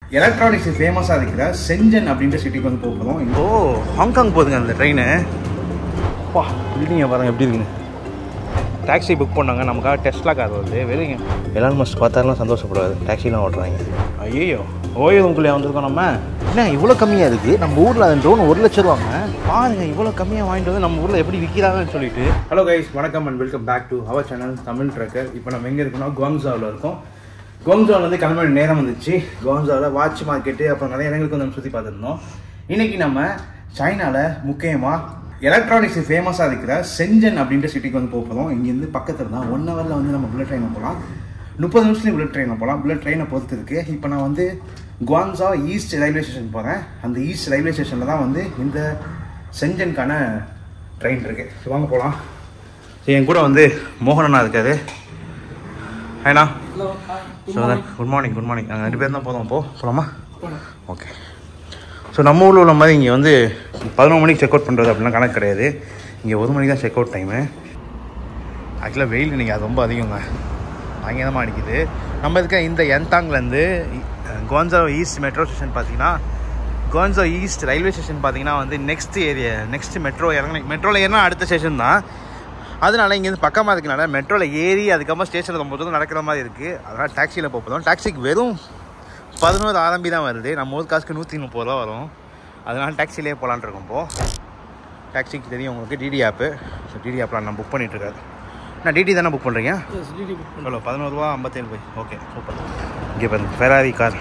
Electronics ஃபேமஸாக இருக்கிற செஞ்சன் அப்படின்ற சிட்டிக்கு வந்து போக போகிறோம் ஓ ஹாங்காங் போகுதுங்க அந்த ட்ரெயின் வா பில்டிங்கை பாருங்க எப்படி இருக்குங்க டாக்ஸி புக் பண்ணாங்க நமக்காக டெஸ்ட்லா கார் வருது வெளிங்க எலான் மஸ்ட் பார்த்தாலாம் சந்தோஷப்படாது டாக்ஸிலாம் ஓட்டுறாங்க ஐயோ ஓய்வுக்குள்ளே வந்திருக்கோம் நம்ம என்ன இவ்வளோ கம்மியாக இருக்குது நம்ம ஊரில் அந்த ட்ரோன் ஒரு லட்ச ரூபாங்க பாருங்க இவ்வளோ கம்மியாக வாங்கிட்டு வந்து நம்ம ஊரில் எப்படி விற்கிறாங்கன்னு சொல்லிட்டு ஹலோ கைஸ் வணக்கம் and welcome back to our channel Tamil trekker இப்போ நம்ம எங்கே இருக்கோம்னா குவாங்ஸாவில் இருக்கோம் குவாங்ஸாவில் வந்து கிளம்ப வேண்டிய நேரம் வந்துச்சு குவாங்ஸாவில் வாட்ச் மார்க்கெட்டு அப்புறம் நிறைய இடங்களுக்கு வந்து நம்ம சுற்றி பார்த்துருந்தோம் இன்னைக்கு நம்ம சைனாவில் முக்கியமாக எலக்ட்ரானிக்ஸ் ஃபேமஸாக இருக்கிற செஞ்சன் அப்படின்ற சிட்டிக்கு வந்து போக போகிறோம் இங்கேருந்து பக்கத்தில் தான் ஒன் ஹவரில் வந்து நம்ம புல்லட் ட்ரெயினில் போகலாம் முப்பது நிமிஷத்துலேயும் புல்லட் ட்ரெயினில் போகலாம் புல்லட் ட்ரெயினை பொறுத்து இருக்குது இப்போ நான் வந்து குவான்ஸா ஈஸ்ட் ரயில்வே ஸ்டேஷன் போகிறேன் அந்த ஈஸ்ட் ரயில்வே ஸ்டேஷனில் தான் வந்து இந்த செஞ்சனுக்கான ட்ரெயின் இருக்குது வாங்க போகலாம் என் கூட வந்து மோகனண்ணா இருக்காரு ஹேண்ணா so good morning good morning நாங்கள் ரெண்டு பேர் தான் போதும் போ போகலாமா ஓகே ஸோ நம்ம ஊரில் உள்ள மாதிரி இங்கே வந்து பதினொரு மணிக்கு செக் அவுட் பண்ணுறது அப்படிலாம் கணக்கு கிடையாது இங்கே ஒரு மணிக்கு தான் செக் அவுட் டைமு ஆக்சுவலாக வெயில் இன்றைக்கி அது ரொம்ப அதிகங்க பயங்கரமாக அடிக்குது நம்ம இருக்க இந்த என்தாங்லேருந்து கோன்சோ ஈஸ்ட் மெட்ரோ ஸ்டேஷன் பார்த்தீங்கன்னா கோன்சோ ஈஸ்ட் ரயில்வே ஸ்டேஷன் பார்த்தீங்கன்னா வந்து நெக்ஸ்ட் ஏரியா நெக்ஸ்ட் மெட்ரோ இறங்க மெட்ரோவில் ஏறினா அடுத்த ஸ்டேஷன் தான் அதனால இங்கேருந்து பக்கமாக இருக்கனால மெட்ரோவில் ஏறி அதுக்கப்புறம் ஸ்டேஷனில் ரொம்ப தூரம் நடக்கிற மாதிரி இருக்குது அதனால் டாக்ஸியில் போகிறோம் டாக்ஸிக்கு வெறும் பதினோரு ஆரம்பி தான் வருது நம்ம ஊர் காசுக்கு நூற்றி முப்பது ரூபா வரும் அதனால் டாக்ஸிலே போகலான் இருக்கோம் இப்போது டாக்ஸிக்கு தெரியும் உங்களுக்கு டிடி ஆப்பு ஸோ டிடி ஆப்பில் நான் புக் பண்ணிகிட்ருக்காரு நான் டிடி தானே புக் பண்ணுறீங்க எவ்வளோ பதினோரு ரூபா ஐம்பத்தேழு போய் ஓகே சூப்பர் இங்கே பாருங்க ஃபெராரி கார்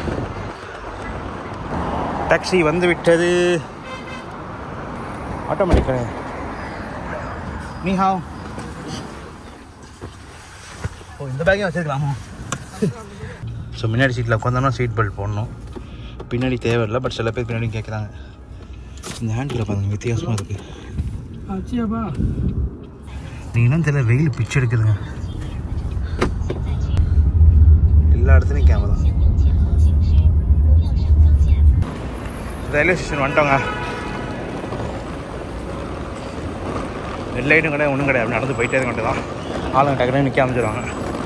டாக்ஸி வந்து விட்டது ஆட்டோமேட்டிக் நீ ஹாவ் ஓ இந்த பேக்கையும் வச்சுருக்கலாமோ ஸோ முன்னாடி சீட்டில் உட்காந்தோம்னா சீட் பெல்ட் போடணும் பின்னாடி தேவையில்லை பட் சில பேர் பின்னாடி கேட்குறாங்க இந்த ஹேண்டில் பாருங்க வித்தியாசமாக இருக்குது நீங்களும் தெரியல வெயில் பிச்சு எடுக்குதுங்க எல்லா இடத்துலையும் கேமரா ரயில்வே ஸ்டேஷன் வந்துட்டோங்க ரெட் லைட்டும் கிடையாது ஒன்றும் கிடையாது அப்படி நடந்து போயிட்டே இருக்க தான் ஆளுங்க டக்குனு நிற்க அமைச்சிருவாங்க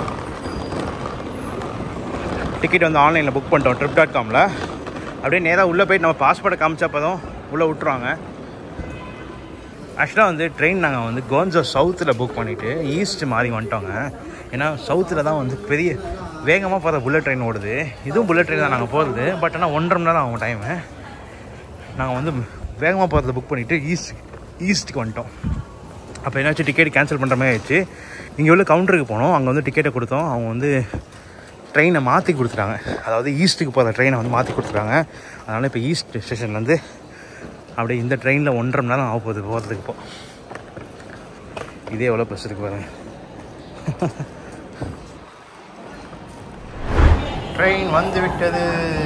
டிக்கெட் வந்து ஆன்லைனில் புக் பண்ணிட்டோம் ட்ரிப் டாட் காமில் அப்படியே நேராக உள்ளே போயிட்டு நம்ம பாஸ்போர்ட்டை காமிச்சப்பதும் உள்ளே விட்டுருவாங்க ஆக்சுவலாக வந்து ட்ரெயின் நாங்கள் வந்து கோன்சோ சவுத்தில் புக் பண்ணிவிட்டு ஈஸ்ட் மாறி வந்துட்டோங்க ஏன்னா சவுத்தில் தான் வந்து பெரிய வேகமாக போகிற புல்லட் ட்ரெயின் ஓடுது இதுவும் புல்லட் ட்ரெயின் தான் நாங்கள் போகிறது பட் ஆனால் ஒன்றரை மணி நேரம் ஆகும் டைமு நாங்கள் வந்து வேகமாக போகிறத புக் பண்ணிவிட்டு ஈஸ்ட் ஈஸ்ட்டுக்கு வந்துட்டோம் அப்போ என்னாச்சு டிக்கெட் கேன்சல் பண்ணுற மாதிரி ஆயிடுச்சு இங்கே உள்ள கவுண்டருக்கு போனோம் அங்கே வந்து டிக்கெட்டை கொடுத்தோம் அவங்க வந்து ட்ரெயினை மாற்றி கொடுத்துட்டாங்க அதாவது ஈஸ்ட்டுக்கு போகிற ட்ரெயினை வந்து மாற்றி கொடுத்துட்டாங்க அதனால் இப்போ ஈஸ்ட் ஸ்டேஷன்லேருந்து அப்படியே இந்த ட்ரெயினில் ஒன்றரை மணி நேரம் ஆக போகுது போகிறதுக்கு இப்போ இதே எவ்வளோ ப்ளஸ் இருக்கு பாருங்க ட்ரெயின் வந்து விட்டது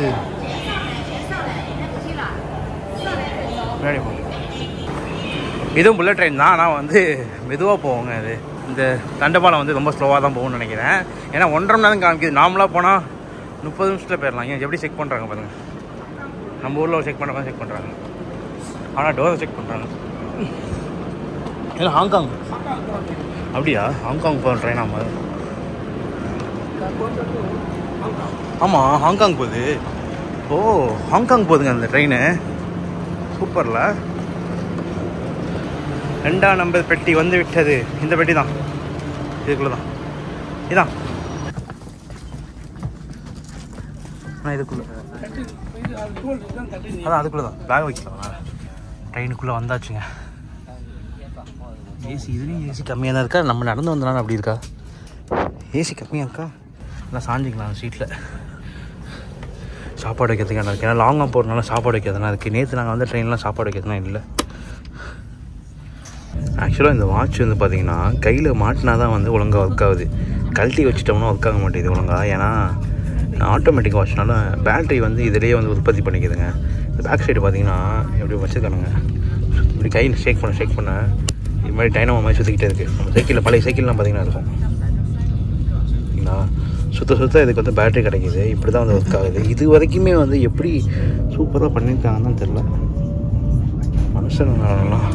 முன்னாடி போங்க. இதுவும் புல்லட் ட்ரெயின் தான் ஆனால் வந்து மெதுவாக போவோங்க அது இந்த தண்டபாலம் வந்து ரொம்ப ஸ்லோவாக தான் போகும்னு நினைக்கிறேன் ஏன்னா ஒன்றரை மணி நேரம் காமிக்குது நார்மலாக போனால் முப்பது நிமிஷத்தில் போயிடலாம் ஏன் எப்படி செக் பண்ணுறாங்க பாருங்கள் நம்ம ஊரில் செக் பண்ணுற மாதிரி செக் பண்ணுறாங்க ஆனால் டோரை செக் பண்ணுறாங்க இல்லை ஹாங்காங் அப்படியா ஹாங்காங் போகிற ட்ரெயின் ஆமாம் ஆமாம் ஹாங்காங் போகுது ஓ ஹாங்காங் போகுதுங்க அந்த ட்ரெயின் சூப்பரில் ரெண்டாம் நம்பர் பெட்டி வந்து விட்டது இந்த பெட்டி தான் இதுக்குள்ளே தான் இதான் நான் இதுக்குள்ளே அதான் அதுக்குள்ளே தான் பேக் வைக்கலாம் ட்ரெயினுக்குள்ளே வந்தாச்சுங்க ஏசி இதுலேயும் ஏசி கம்மியாக தான் இருக்கா நம்ம நடந்து வந்தனால அப்படி இருக்கா ஏசி கம்மியாக இருக்கா எல்லாம் சாஞ்சிக்கலாம் சீட்டில் சாப்பாடு வைக்கிறதுக்கான இருக்குது ஏன்னா லாங்காக போகிறதுனால சாப்பாடு வைக்கிறதுனா இருக்குது நேற்று நாங்கள் வந்து ட்ரெயின்லாம் சாப்பாடு வைக்கிறதுனா இல்லை ஆக்சுவலாக இந்த வாட்ச் வந்து பார்த்தீங்கன்னா கையில் மாட்டினா தான் வந்து ஒழுங்காக ஒர்க் ஆகுது கழட்டி வச்சிட்டோம்னா ஒர்க் ஆக மாட்டேங்குது ஒழுங்காக ஏன்னா ஆட்டோமேட்டிக் வாட்ச்னால பேட்டரி வந்து இதிலேயே வந்து உற்பத்தி பண்ணிக்குதுங்க இந்த பேக் சைடு பார்த்தீங்கன்னா எப்படி வச்சுருக்கானுங்க இப்படி கையில் ஷேக் பண்ண ஷேக் பண்ண இது மாதிரி டைனமோ மாதிரி சுற்றிக்கிட்டே இருக்குது நம்ம சைக்கிளில் பழைய சைக்கிள்லாம் பார்த்தீங்கன்னா இருக்கும் சரிங்களா சுத்த சுத்த இதுக்கு வந்து பேட்டரி கிடைக்கிது இப்படி தான் வந்து ஒர்க் ஆகுது இது வரைக்குமே வந்து எப்படி சூப்பராக பண்ணியிருக்காங்கன்னு தான் தெரில மனுஷன் நல்லா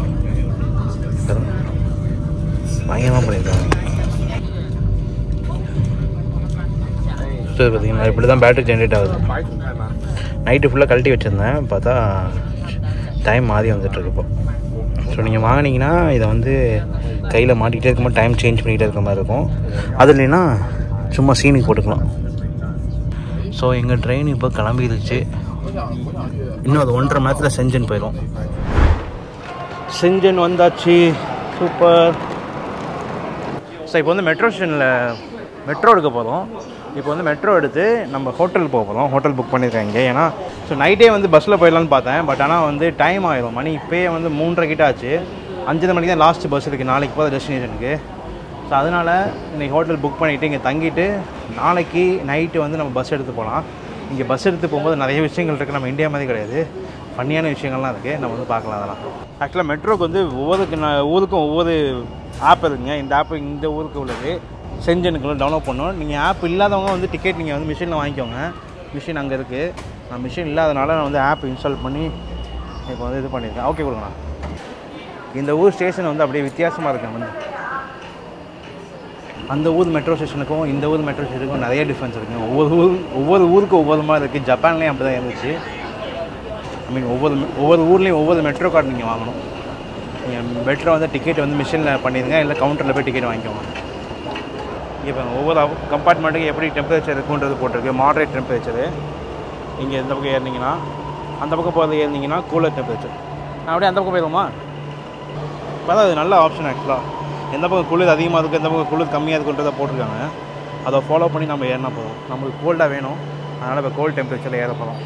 பயங்கரமாக பண்ணியிருக்காங்க சுற்றுது பார்த்தீங்கன்னா இப்படி தான் பேட்டரி ஜென்ரேட் ஆகுது நைட்டு ஃபுல்லாக கழட்டி வச்சுருந்தேன் பார்த்தா டைம் மாறி வந்துட்டுருக்கு இப்போ ஸோ நீங்கள் வாங்கினீங்கன்னா இதை வந்து கையில் மாட்டிக்கிட்டே இருக்கும்போது டைம் சேஞ்ச் பண்ணிக்கிட்டே இருக்க மாதிரி இருக்கும் அது இல்லைன்னா சும்மா சீனுக்கு போட்டுக்கலாம் ஸோ எங்கள் ட்ரெயின் இப்போ கிளம்பிடுச்சு இன்னும் அது ஒன்றரை மணி நேரத்தில் செஞ்சன் போயிடும் செஞ்சன் வந்தாச்சு சூப்பர் ஸோ இப்போ வந்து மெட்ரோ ஸ்டேஷனில் மெட்ரோ எடுக்க போகிறோம் இப்போ வந்து மெட்ரோ எடுத்து நம்ம ஹோட்டல் போக போகிறோம் ஹோட்டல் புக் பண்ணியிருக்காங்க இங்கே ஏன்னா ஸோ நைட்டே வந்து பஸ்ஸில் போயிடலான்னு பார்த்தேன் பட் ஆனால் வந்து டைம் ஆயிடும் மணி இப்போயே வந்து மூன்றரை கிட்ட ஆச்சு அஞ்சரை மணிக்கு தான் லாஸ்ட் பஸ் இருக்குது நாளைக்கு போகிற டெஸ்டினேஷனுக்கு ஸோ அதனால் இன்னைக்கு ஹோட்டல் புக் பண்ணிவிட்டு இங்கே தங்கிட்டு நாளைக்கு நைட்டு வந்து நம்ம பஸ் எடுத்து போகலாம் இங்கே பஸ் எடுத்து போகும்போது நிறைய விஷயங்கள் இருக்குது நம்ம இந்தியா மாதிரி கிடையாது ஃபன்னியான விஷயங்கள்லாம் இருக்குது நம்ம வந்து பார்க்கலாம் அதெல்லாம் ஆக்சுவலாக மெட்ரோக்கு வந்து ஒவ்வொருக்கு நான் ஊருக்கும் ஒவ்வொரு ஆப் இருக்குங்க இந்த ஆப் இந்த ஊருக்கு உள்ளது செஞ்சனுக்குள்ள டவுன்லோட் பண்ணணும் நீங்கள் ஆப் இல்லாதவங்க வந்து டிக்கெட் நீங்கள் வந்து மிஷினில் வாங்கிக்கோங்க மிஷின் அங்கே இருக்குது நான் மிஷின் இல்லாதனால நான் வந்து ஆப் இன்ஸ்டால் பண்ணி இப்போ வந்து இது பண்ணியிருக்கேன் ஓகே கொடுங்கண்ணா இந்த ஊர் ஸ்டேஷன் வந்து அப்படியே வித்தியாசமாக இருக்கு வந்து அந்த ஊர் மெட்ரோ ஸ்டேஷனுக்கும் இந்த ஊர் மெட்ரோ ஸ்டேஷனுக்கும் நிறைய டிஃப்ரென்ஸ் இருக்குங்க ஒவ்வொரு ஊர் ஒவ்வொரு ஊருக்கும் ஒவ்வொரு மாதிரி இருக்குது ஜப்பான்லேயும் அப்படி தான் இருந்துச்சு ஐ மீன் ஒவ்வொரு ஒவ்வொரு ஊர்லேயும் ஒவ்வொரு மெட்ரோ கார்டு நீங்கள் வாங்கணும் நீங்கள் மெட்ரோ வந்து டிக்கெட் வந்து மிஷினில் பண்ணிடுங்க இல்லை கவுண்டரில் போய் டிக்கெட் வாங்கிக்கோங்க இப்போ ஒவ்வொரு கம்பார்ட்மெண்ட்டுக்கு எப்படி டெம்பரேச்சர் இருக்குன்றது போட்டிருக்கு மாடரேட் டெம்பரேச்சரு இங்கே இந்த பக்கம் ஏறினீங்கன்னா அந்த பக்கம் போகிறது ஏறினீங்கன்னா கூலர் டெம்பரேச்சர் நான் அப்படியே அந்த பக்கம் போயிடுவோமா இப்போ தான் அது நல்ல ஆப்ஷன் ஆக்சுவலாக எந்த பக்கம் குளிர் அதிகமாக இருக்குது எந்த பக்கம் குளிர் கம்மியாக இருக்குன்றதை போட்டிருக்காங்க அதை ஃபாலோ பண்ணி நம்ம ஏறினா போதும் நம்மளுக்கு கோல்டாக வேணும் அதனால் இப்போ கோல்ட் டெம்பரேச்சரில் ஏற போகிறோம்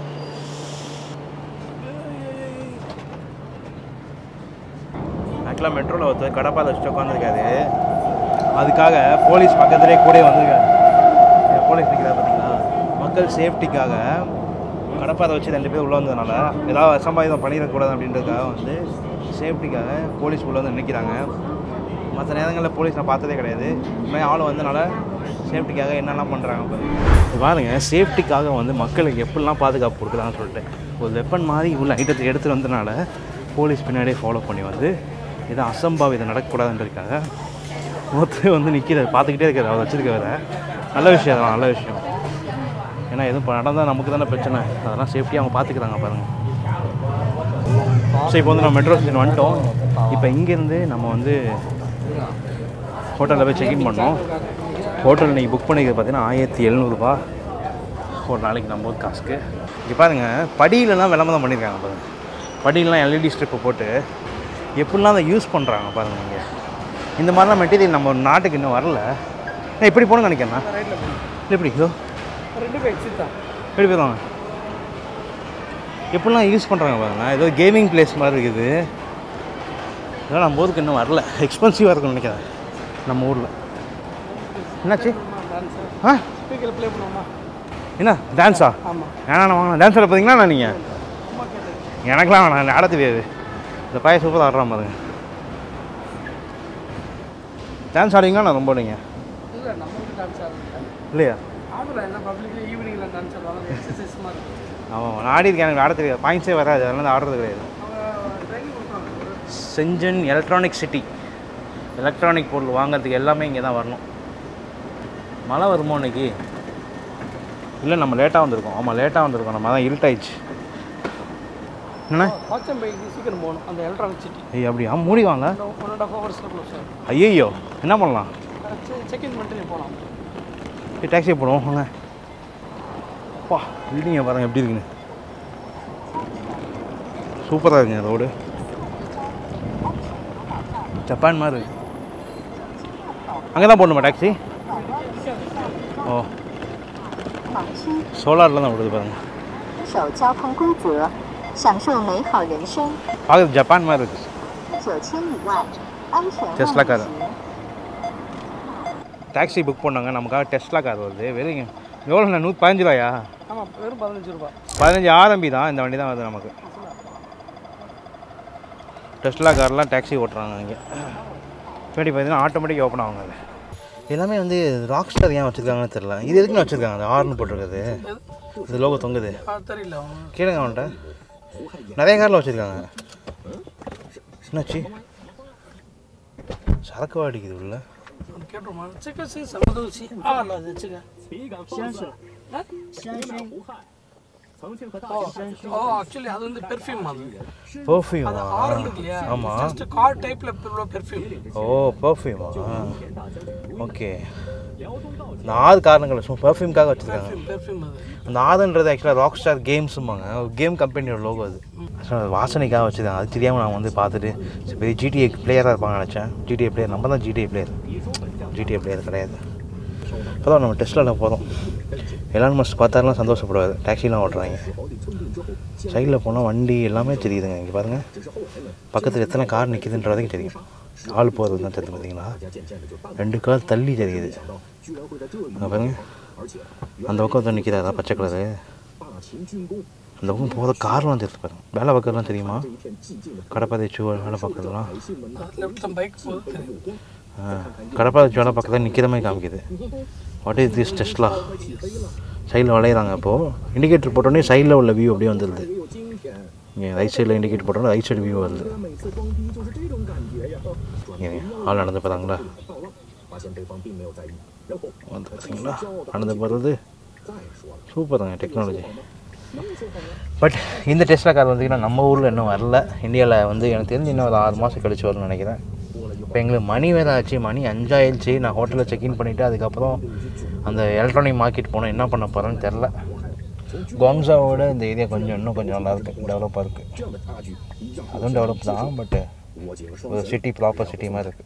ஆக்சுவலாக மெட்ரோவில் ஒருத்தர் கடப்பால் வச்சுட்டு உட்காந்துருக்காரு அதுக்காக போலீஸ் பக்கத்துலேயே கூட வந்திருக்காரு இந்த போலீஸ் நிற்கிறா பார்த்தீங்களா மக்கள் சேஃப்டிக்காக கடப்பாதை வச்சு ரெண்டு பேர் உள்ளே வந்ததுனால ஏதாவது அசம்பாவிதம் பண்ணிடக்கூடாது அப்படின்றதுக்காக வந்து சேஃப்டிக்காக போலீஸ் உள்ளே வந்து நிற்கிறாங்க மற்ற நேரங்களில் போலீஸ் நான் பார்த்ததே கிடையாது இனிமேல் ஆள் வந்தனால சேஃப்டிக்காக என்னெல்லாம் பண்ணுறாங்க பாருங்க பாருங்க சேஃப்டிக்காக வந்து மக்களுக்கு எப்படிலாம் பாதுகாப்பு கொடுக்குறாங்கன்னு சொல்லிட்டு ஒரு வெப்பன் மாதிரி உள்ள ஐட்டத்தை எடுத்துகிட்டு வந்தனால போலீஸ் பின்னாடியே ஃபாலோ பண்ணி வந்து எதுவும் அசம்பாவிதம் நடக்கக்கூடாதுன்றதுக்காக ஒருத்தர் வந்து நிற்கிறார் பார்த்துக்கிட்டே இருக்காரு அவர் வச்சிருக்கவரை நல்ல விஷயம் அதெல்லாம் நல்ல விஷயம் ஏன்னா எதுவும் இப்போ நடந்தால் நமக்கு தானே பிரச்சனை அதெல்லாம் சேஃப்டியாக அவங்க பார்த்துக்கிறாங்க பாருங்கள் ஸோ இப்போ வந்து நம்ம மெட்ரோ ஸ்டேஷன் வந்துட்டோம் இப்போ இங்கேருந்து நம்ம வந்து ஹோட்டலில் போய் செக்இன் பண்ணோம் ஹோட்டல் நீங்கள் புக் பண்ணிக்கிறது பார்த்தீங்கன்னா ஆயிரத்தி எழுநூறுபா ஒரு நாளைக்கு நம்ம ஊர் காசுக்கு இங்கே பாருங்கள் படியிலலாம் விளம்பரம் பண்ணியிருக்காங்க பாருங்க படியிலலாம் எல்இடி ஸ்ட்ரிப்பை போட்டு எப்படிலாம் அதை யூஸ் பண்ணுறாங்க பாருங்கள் இங்கே இந்த மாதிரிலாம் மெட்டீரியல் நம்ம நாட்டுக்கு இன்னும் வரல நான் இப்படி போகணும்னு நினைக்கிறேண்ணா இல்லை எப்படி இதோ ரெண்டு பேர் எக்ஸிட் தான் எப்படி போயிடுவாங்க எப்படிலாம் யூஸ் பண்ணுறாங்க பாருங்க ஏதோ கேமிங் பிளேஸ் மாதிரி இருக்குது இதெல்லாம் நம்ம ஊருக்கு இன்னும் வரல எக்ஸ்பென்சிவாக இருக்கும்னு நினைக்கிறேன் நம்ம ஊரில் என்னாச்சு ஆ ஸ்பீக்கர் ப்ளே பண்ணுவோமா என்ன டான்ஸா ஆமாம் வேணாம் வாங்க டான்ஸ் ஆட பார்த்தீங்களா நீங்கள் எனக்கெலாம் வேணாம் ஆட தெரியாது இந்த பையன் சூப்பராக ஆடுறான் பாருங்க டான்ஸ் ஆடுவீங்களா நான் ரொம்ப நீங்கள் இல்லை நம்மளுக்கு டான்ஸ் ஆடுறது இல்லையா ஆடலாம் என்ன பப்ளிக்கில் ஈவினிங்கில் டான்ஸ் ஆடுவாங்க எக்ஸசைஸ் மாதிரி ஆமாம் நான் ஆடிருக்கேன் எனக்கு ஆட தெரியாது பாயிண்ட்ஸே வராது அதனால ஆடுறது கிடையாது அவங்க ட்ரைனிங் கொடுப்பாங்க செஞ்சன் எலக்ட்ரானிக் சிட்டி எலக்ட்ரானிக் பொருள் வாங்குறதுக்கு எல்லாமே இங்கே தான் வரணும் மழை வருமோ இன்னைக்கு இல்லை நம்ம லேட்டாக வந்திருக்கோம் ஆமாம் லேட்டாக வந்திருக்கோம் நம்ம தான் இருட்டாயிடுச்சு என்ன வாட்சம் பைக்கு சீக்கிரம் போகணும் அந்த எலக்ட்ரானிக் சிட்டி ஐய் அப்படியா மூடி வாங்க ஒன் அண்ட் ஆஃப் ஹவர்ஸில் க்ளோஸ் ஆகும் ஐயோ என்ன பண்ணலாம் செக்இன் பண்ணிட்டு நீ போகலாம் டாக்ஸி போடுவோம் வாங்க பா பில்டிங்கை பாருங்க எப்படி இருக்குன்னு சூப்பராக இருக்குங்க ரோடு ஜப்பான் மாதிரி இருக்கு அங்கே தான் போடணுமா டாக்ஸி ஓ சோலாரில் தான் விடுது பாருங்க 守交通规则，享受美好人生。 பார்க்குறது ஜப்பான் மாதிரி இருக்கு 九千里外，安全 Tesla 万 car 里行。 டாக்ஸி புக் பண்ணாங்க நமக்காக டெஸ்ட்லா கார் வருது வெறுங்க எவ்வளோ நூற்றி பதினஞ்சு ரூபாயா ஆமாம் வெறும் பதினஞ்சு ரூபா பதினஞ்சு ஆரம்பி தான் இந்த வண்டி தான் வருது நமக்கு டெஸ்லா கார்லாம் டாக்ஸி ஓட்டுறாங்க இங்கே பின்னாடி பார்த்தீங்கன்னா ஆட்டோமேட்டிக் ஓப்பன் ஆகுங்க அது எல்லாமே வந்து ராக் ஸ்டார் ஏன் வச்சுருக்காங்கன்னு தெரில இது எதுக்குன்னு வச்சுருக்காங்க அந்த ஆர்னு போட்டிருக்குது இது லோகோ தொங்குது ஆ தெரியல அவங்க கேளுங்க அவன்கிட்ட நிறைய காரில் வச்சுருக்காங்க என்னாச்சு சரக்கு அடிக்குது உள்ள கேட்டுருமா சிக்கன் சி சமதூசி ஆ இல்லை அது வச்சுக்க 先生ஓ ஆக்சுவலி அது வந்து பெர்ஃப்யூம் அது பர்ஃப்யூமா அது ஆரன் இருக்கு இல்லையா ஆமாம் ஜஸ்ட் கார் டைப்ல பெர்ஃப்யூம் ஓ பர்ஃப்யூமா ஓகே இந்த ஆறு காரணங்கள் சும்மா பர்ஃப்யூம்காக வச்சுருக்காங்க பெர்ஃப்யூம் அது அந்த ஆதன்றது ஆக்சுவலாக ராக் ஸ்டார் கேம்ஸும்பாங்க கேம் கம்பெனியோட லோகோ அது Actually, அது வாசனைக்காக வச்சுருக்காங்க அது தெரியாமல் நான் வந்து பார்த்துட்டு சரி பெரிய ஜிடிஏ பிளேயராக இருப்பாங்கன்னு நினச்சேன் ஜிடிஏ பிளேயர் நம்ம தான் ஜிடிஏ பிளேயர் ஜிடிஏ பிளேயர் கிடையாது இப்போ தான் நம்ம டெஸ்ட்டில் போகிறோம் எலான் மஸ்ட் பார்த்தாலாம் சந்தோஷப்படுவார் டாக்ஸிலாம் ஓட்டுறாங்க சைடில் போனால் வண்டி எல்லாமே தெரியுதுங்க இங்கே பாருங்கள் பக்கத்தில் எத்தனை கார் நிற்கிதுன்றதையும் தெரியும் ஆள் போகிறது தான் தெரியுது பார்த்தீங்களா ரெண்டு கார் தள்ளி தெரியுது அங்கே பாருங்க அந்த பக்கம் ஒருத்தர் நிற்கிறாரா பச்சை கலரு அந்த பக்கம் போகிற கார்லாம் தெரியுது பாருங்க வேலை பார்க்கறதுலாம் தெரியுமா கடப்பாதை சூ வேலை பார்க்கறதுலாம் லெஃப்ட் பைக் போகுது தெரியும் கடப்பாதை சூ வேலை பார்க்கறத நிற்கிற மாதிரி காமிக்குது வாட் இஸ் திஸ் டெஸ்ட்லா சைடில் வளையிறாங்க இப்போது இண்டிகேட்டர் போட்டோடனே சைடில் உள்ள வியூ அப்படியே வந்துடுது இங்கே ரைட் சைடில் இண்டிகேட்டர் போட்டோன்னே ரைட் சைடு வியூ வருது இங்க ஆள் நடந்து போகிறாங்களா வந்து பார்த்தீங்களா நடந்து போகிறது சூப்பருங்க டெக்னாலஜி பட் இந்த டெஸ்லா கார் வந்தீங்கன்னா நம்ம ஊரில் இன்னும் வரல இந்தியாவில் வந்து எனக்கு தெரிஞ்சு இன்னும் ஒரு ஆறு மாதம் கழிச்சு வரும்னு நினைக்கிறேன் இப்போ எங்களுக்கு மணி வேறு ஆச்சு மணி அஞ்சாயிடுச்சு நான் ஹோட்டலில் செக்இன் பண்ணிவிட்டு அதுக்கப்புறம் அந்த எலக்ட்ரானிக் மார்க்கெட் போனோம் என்ன பண்ண போகிறேன்னு தெரில குவாங்ஸாவோட இந்த ஏரியா கொஞ்சம் இன்னும் கொஞ்சம் நல்லா இருக்கு டெவலப்பாக இருக்குது அதுவும் டெவலப் தான் பட்டு ஒரு சிட்டி ப்ராப்பர் சிட்டி மாதிரி இருக்குது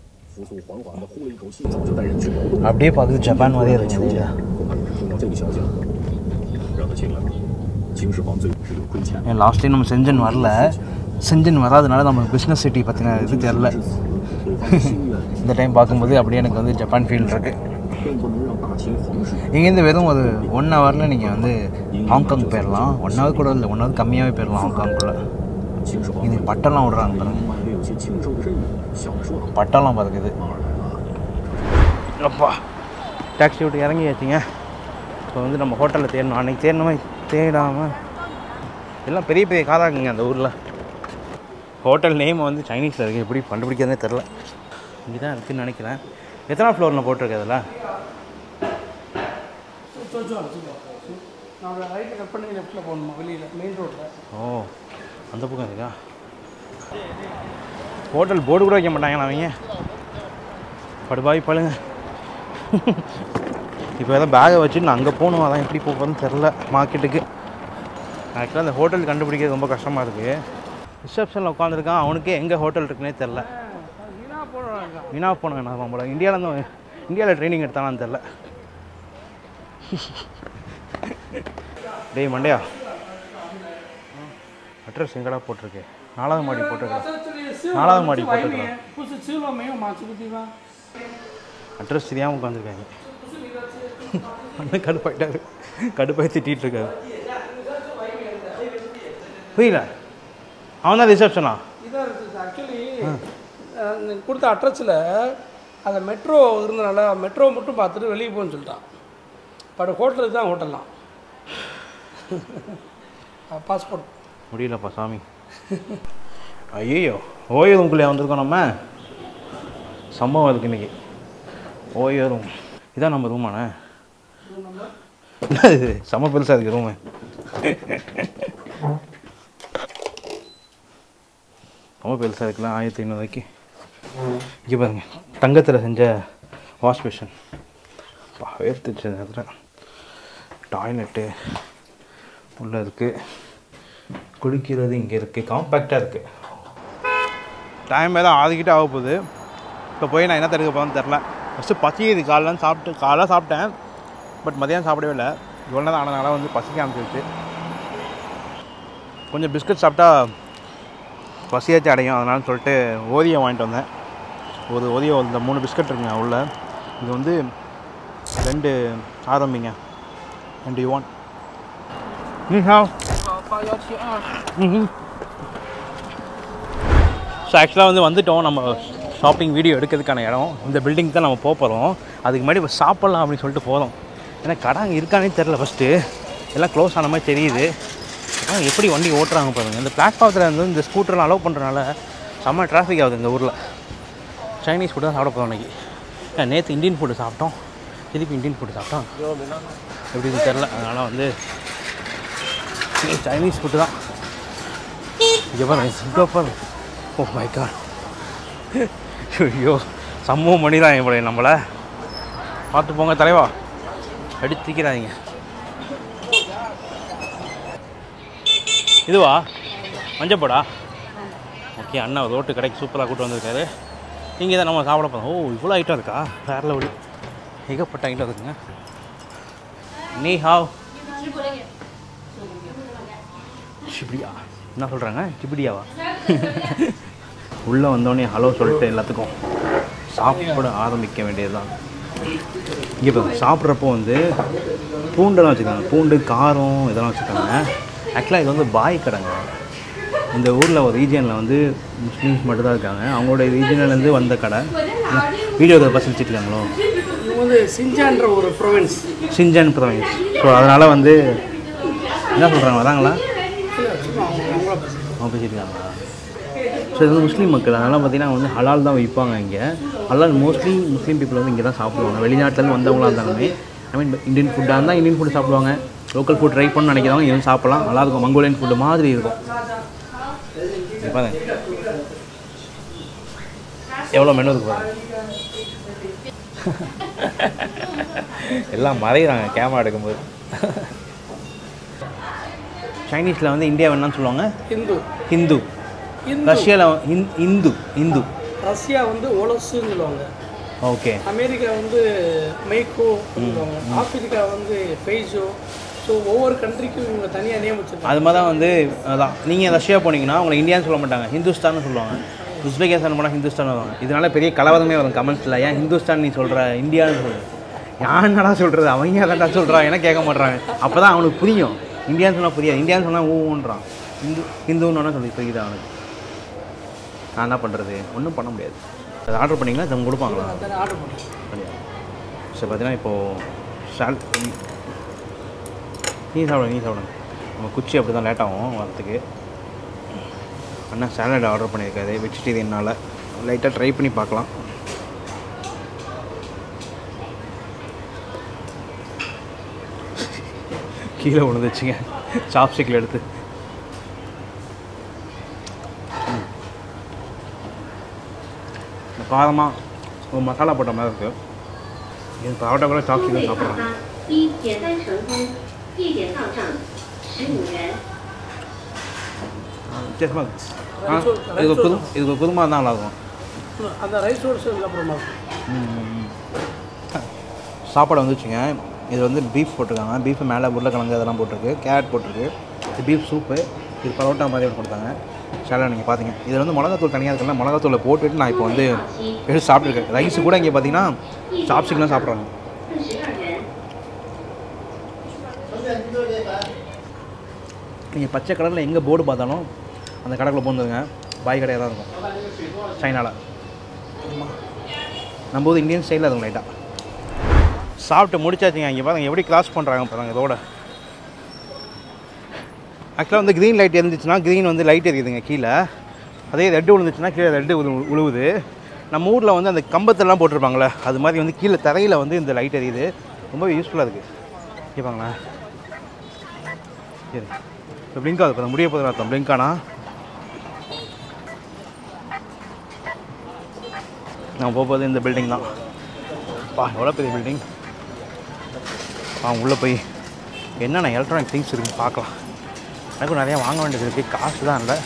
அப்படியே பார்க்குறது ஜப்பான் மாதிரியே இருக்கு இந்த ஏரியா 听到这个消息，让他清了。秦始皇最是有亏欠， ஏன் லாஸ்ட் டைம் நம்ம செஞ்சன் வரல செஞ்சன் வராதனால நம்ம பிஸ்னஸ் சிட்டி பற்றின இது தெரில 对方的心愿 இந்த டைம் பார்க்கும்போது அப்படியே எனக்கு வந்து ஜப்பான் ஃபீல் இருக்குது 更不能让大秦皇室 இங்கேருந்து வெறும் ஒரு ஒன் ஹவரில் நீங்கள் வந்து ஹாங்காங் போயிடலாம் ஒன் ஹவர் கூட இல்லை ஒன் ஹவர் கம்மியாகவே போயிடலாம் ஹாங்காங்குள்ளே 秦始皇 இது பட்டம்லாம் விடுறாங்க பாருங்க 另外也有些庆寿的任务，想说到 பட்டம்லாம் பறக்குது 当然了， அப்பா டாக்ஸி விட்டு இறங்கியாச்சுங்க இப்போ வந்து நம்ம ஹோட்டலில் தேடணும் அன்றைக்கி தேடணுமே தேடாமல் எல்லாம் பெரிய பெரிய காராகுங்க அந்த ஊரில் ஹோட்டல் நேம் வந்து சைனீஸில் இருக்குது எப்படி கண்டுபிடிக்கிறதே தெரில இங்கே தான் இருக்குதுன்னு நினைக்கிறேன் எத்தனை ஃப்ளோரில் போட்டிருக்கு அதில் 就就这个நான் ரைட்டில் கட் பண்ணி லெஃப்ட்டில் போகணுமா வெளியில் மெயின் ரோட்டில் ஓ அந்த பக்கம் இருக்கா ஹோட்டல் போர்டு கூட வைக்க மாட்டாங்களா அவங்க படுபாய் பழுங்க இப்போ ஏதோ பேகை வச்சுட்டு நான் அங்கே போகணும் அதான் எப்படி போகிறதுன்னு தெரில மார்க்கெட்டுக்கு ஆக்சுவலாக அந்த ஹோட்டல் கண்டுபிடிக்கிறது ரொம்ப கஷ்டமாக இருக்குது ரிசப்ஷனில் உட்காந்துருக்கான் அவனுக்கே எங்கே ஹோட்டல் இருக்குன்னே தெரில வீணாக போடுறாங்க வீணா போன வேணாம் நம்மள இந்தியாவிலேருந்து இந்தியாவில் ட்ரைனிங் எடுத்தானான்னு தெரில டேய் மண்டையா அட்ரஸ் எங்கடா போட்டிருக்கு நாலாவது மாடி போட்டிருக்கு நாலாவது மாடி போட்டிருக்கலாம் 不是吃了没有吗？这个地方 அட்ரஸ் தெரியாமல் உட்காந்துருக்காங்க அண்ணன் கடுப்பாயிட்டாரு கடுப்பாய் திட்டிகிட்டு இருக்காரு புரியல அவன் தான் ரிசப்ஷனா இதாக இருக்குது ஆக்சுவலி கொடுத்த அட்ரஸில் அந்த மெட்ரோ இருந்தனால மெட்ரோ மட்டும் பார்த்துட்டு வெளியே போன்னு சொல்லிட்டான் பட் ஹோட்டலுக்கு தான் ஹோட்டல்லாம் பாஸ்போர்ட் முடியலப்பா சாமி ஐயோ ஓயோ ரூம்குள்ளே வந்திருக்கோம் நம்ம சம்பவம் இருக்கு இன்னைக்கு ஓயோ ரூம் இதான் நம்ம ரூமாண்ணே இது செம்ம பெருசாக இருக்கு ரூமு ரொம்ப பெருசாக இருக்குல்ல ஆயிரத்தி ஐநூறுவாய்க்கு இங்கே பாருங்க தங்கத்தில் செஞ்ச வாஷ் மிஷின் வேர்த்துச்சு நேரத்தில் டாய்லெட்டு உள்ளே இருக்குது குளிக்கிறது இங்கே இருக்குது காம்பேக்டாக இருக்குது டைம் ஏதோ ஆதிக்கிட்டே ஆக போகுது இப்போ போய் நான் என்ன தடுக்க போகிறேன்னு தெரில ஃபஸ்ட்டு பசிக்குது காலைல சாப்பிட்டு காலைல சாப்பிட்டேன் பட் மதியானம் சாப்பிடவே இல்லை இவ்வளோ நேரம் ஆனதுனால வந்து பசிக்க ஆரம்பிச்சிருச்சு கொஞ்சம் பிஸ்கட் சாப்பிட்டா பசியாச்சும் அடையும் அதனால சொல்லிட்டு ஓதியம் வாங்கிட்டு வந்தேன் ஒரு ஓதியம் இந்த மூணு பிஸ்கட் இருக்குங்க உள்ள இது வந்து ரெண்டு ஆரம்பிங்க ரெண்டு யுவான் ம் ஹாவ் 八幺七二。 ம் ஸோ ஆக்சுவலாக வந்து வந்துட்டோம் நம்ம ஷாப்பிங் வீடியோ எடுக்கிறதுக்கான இடம் இந்த பில்டிங் தான் நம்ம போக போகிறோம் அதுக்கு முன்னாடி இப்போ சாப்பிட்லாம் அப்படின்னு சொல்லிட்டு போகிறோம் ஏன்னா கடை அங்கே இருக்கானே தெரில ஃபஸ்ட்டு எல்லாம் க்ளோஸ் ஆன மாதிரி தெரியுது ஆனால் எப்படி வண்டி ஓட்டுறாங்க பாருங்கள் இந்த பிளாட்ஃபார்த்தில் வந்து இந்த ஸ்கூட்டர்லாம் அலோவ் பண்ணுறனால செம்ம டிராஃபிக் ஆகுது இந்த ஊரில் சைனீஸ் ஃபுட்டு தான் சாப்பிட போகிறோம் அன்றைக்கி நேற்று இந்தியன் ஃபுட்டு சாப்பிட்டோம் திருப்பி இந்தியன் ஃபுட்டு சாப்பிட்டான் எப்படின்னு தெரில அதனால் வந்து சைனீஸ் ஃபுட்டு தான் இங்கே பாருங்க இங்கே பாருங்க ஓ மை காட் ஐயோ சம்பவம் பண்ணி தான் இப்படி நம்மளை பார்த்து போங்க தலைவா அடித்திக்கிறாதீங்க இதுவா மஞ்சப்படா ஓகே அண்ணா ரோட்டு கடைக்கு சூப்பராக கூட்டு வந்திருக்காரு இங்கே தான் நம்ம சாப்பிட போகிறோம் ஓ இவ்வளோ ஐட்டம் இருக்கா வேற லெவலு ஏகப்பட்ட ஐட்டம் இருக்குங்க நீ ஹாவ் சிபிடியா என்ன சொல்கிறாங்க சிபிடியாவா உள்ளே வந்தோடனே ஹலோ சொல்லிட்டு எல்லாத்துக்கும் சாப்பிட ஆரம்பிக்க வேண்டியதுதான் இங்கே பாருங்க சாப்பிட்றப்போ வந்து பூண்டெல்லாம் வச்சுருக்காங்க பூண்டு காரம் இதெல்லாம் வச்சுருக்காங்க ஆக்சுவலாக இது வந்து பாய் கடைங்க இந்த ஊரில் ஒரு ரீஜியனில் வந்து முஸ்லீம்ஸ் மட்டும் தான் இருக்காங்க அவங்களோட ரீஜியன்லேருந்து வந்த கடை வீடியோ பஸ் வச்சுருக்காங்களோ இது வந்து சிஞ்சான்ற ஒரு ப்ரொவின்ஸ் சிஞ்சன் ப்ரொவின்ஸ் ஸோ அதனால் வந்து என்ன சொல்கிறாங்க வராங்களா அவங்க பேசியிருக்காங்களா ஸோ இது வந்து முஸ்லீம் மக்கள் அதனால் பார்த்தீங்கன்னா வந்து ஹலால் தான் விற்பாங்க இங்கே ஹலால் மோஸ்ட்லி முஸ்லீம் பீப்புள் வந்து இங்கே தான் சாப்பிடுவாங்க வெளிநாட்டிலேருந்து வந்தவங்களா இருந்தாலுமே ஐ மீன் இந்தியன் ஃபுட்டாக இருந்தால் இந்தியன் ஃபுட் சாப்பிடுவாங்க லோக்கல் ஃபுட் ட்ரை பண்ண நினைக்கிறவங்க இதுவும் சாப்பிடலாம் நல்லா இருக்கும் மங்கோலியன் ஃபுட்டு மாதிரி இருக்கும் இங்க பாருங்க எவ்வளோ மெனு இருக்கு பாருங்க எல்லாம் மறைகிறாங்க கேமரா எடுக்கும்போது சைனீஸில் வந்து இந்தியா வேணான்னு சொல்லுவாங்க இந்து ஹிந்து இந்து ரஷ்யாவில் ஹிந் இந்து இந்து ரஷ்யா வந்து ஒலசுன்னு சொல்லுவாங்க ஓகே அமெரிக்கா வந்து மைக்கோ சொல்லுவாங்க ஆப்பிரிக்கா வந்து ஃபெய்ஜோ ஸோ ஒவ்வொரு கண்ட்ரிக்கும் இவங்க தனியாக நேம் வச்சுருக்காங்க அது மாதிரி தான் வந்து அதான் நீங்கள் ரஷ்யா போனீங்கன்னா உங்களை இந்தியான்னு சொல்ல மாட்டாங்க ஹிந்துஸ்தான்னு சொல்லுவாங்க உஸ்பெகிஸ்தான் போனால் ஹிந்துஸ்தான் வருவாங்க இதனால பெரிய கலவரமே வரும் கமெண்ட்ஸில் ஏன் ஹிந்துஸ்தான் நீ சொல்கிற இந்தியான்னு சொல்லு யார் என்னடா சொல்கிறது அவங்க அதான்டா சொல்கிறான் ஏன்னா கேட்க மாட்றாங்க அப்போ தான் அவனுக்கு புரியும் இந்தியான்னு சொன்னால் புரியாது இந்தியான்னு சொன்னால் ஊன்றான் ஹிந்து ஹிந்துன்னு சொல்லி புரியுது அவனுக்கு நான் என்ன பண்ணுறது ஒன்றும் பண்ண முடியாது அது ஆர்டர் பண்ணிங்கன்னா அவங்க கொடுப்பாங்களா அதான் ஆர்டர் பண்ணேன் சரி பார்த்தீங்கன்னா இப்போது சால் நீ சாப்பிடுங்க நீ சாப்பிடுங்க நம்ம குச்சி அப்படி தான் லேட் ஆகும் வரத்துக்கு அண்ணா சாலட் ஆர்டர் பண்ணியிருக்காரு வெஜிடேரியனால் லைட்டாக ட்ரை பண்ணி பார்க்கலாம் கீழே விழுந்துச்சுங்க சாப்ஸ்டிக்கில் எடுத்து ம். இந்த காரமாக ஒரு மசாலா போட்ட மாதிரி இருக்குது இது பரோட்டா கூட சாப்ஸ்டிக்கில் சாப்பிட்றாங்க 一点三成功，一点到账，十五元。 வித்தியாசமாக இருக்குது ஆ இது ஒரு புது இது ஒரு புதுமாக தான் நல்லாயிருக்கும் அந்த ரைஸோடு சேர்ந்து அப்புறமா சாப்பாடு வந்துச்சுங்க இது வந்து பீஃப் போட்டிருக்காங்க பீஃப் மேலே உருளைக்கிழங்கு அதெல்லாம் போட்டிருக்கு கேரட் போட்டிருக்கு இது பீஃப் சூப்பு இது பரோட்டா மாதிரி ஒன்று கொடுத்தாங்க சேலட் நீங்கள் பார்த்தீங்க இதில் வந்து மிளகாத்தூள் தனியாக இருக்குல்ல மிளகாத்தூளை போட்டுட்டு நான் இப்போ வந்து எடுத்து சாப்பிட்ருக்கேன் ரைஸ் கூட இங்கே பார்த்தீங்கன்னா சாப்ஸ்டிக்லாம் சாப்பிட்றாங்க 四十二元。 நீங்கள் பச்சை கலரில் எங்கே போர்டு பார்த்தாலும் அந்த கடைக்குள்ளே போந்துருங்க பாய் கடையாக தான் இருக்கும் சைனாவில் நம்ம ஊர் இந்தியன் ஸ்டைலில் இருக்கும் லைட்டாக சாப்பிட்டு முடிச்சாச்சுங்க இங்கே பாருங்க எப்படி கிராஸ் பண்ணுறாங்க பாருங்க இதோட ஆக்சுவலாக வந்து க்ரீன் லைட் இருந்துச்சுன்னா க்ரீன் வந்து லைட் எரியுதுங்க கீழே அதே ரெட்டு விழுந்துச்சுன்னா கீழே ரெட்டு உழுவுது நம்ம ஊரில் வந்து அந்த கம்பத்தெல்லாம் போட்டிருப்பாங்களே அது மாதிரி வந்து கீழே தரையில் வந்து இந்த லைட் எரியுது ரொம்ப யூஸ்ஃபுல்லாக இருக்குது கேட்பாங்களேன் சரி இப்போ பிளிங்க் ஆகுது இப்போ முடிய போதும் அர்த்தம் பிளிங்க் ஆனா நான் போக போகுது இந்த பில்டிங் தான் பா எவ்வளோ பெரிய பில்டிங் ஆ உள்ளே போய் என்னென்ன எலக்ட்ரானிக் திங்ஸ் இருக்குன்னு பார்க்கலாம் எனக்கும் நிறையா வாங்க வேண்டியது இருக்குது காசு தான் இல்லை